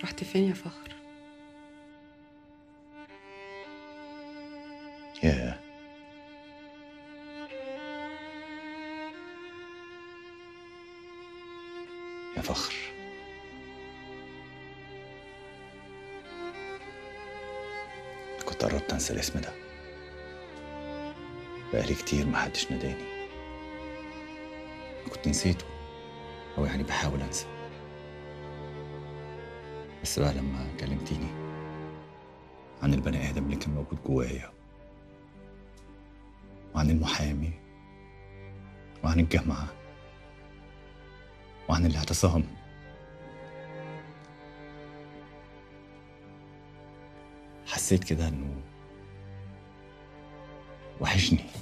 رحت فين يا فخر ياه يا فخر كنت قربت انسى الاسم ده بقالي كتير ما حدش ناداني كنت نسيته او يعني بحاول انسى بس بقى لما كلمتيني عن البني ادم اللي كان موجود جوايا وعن المحامي وعن الجامعه وعن الاعتصام حسيت كده انه وحشني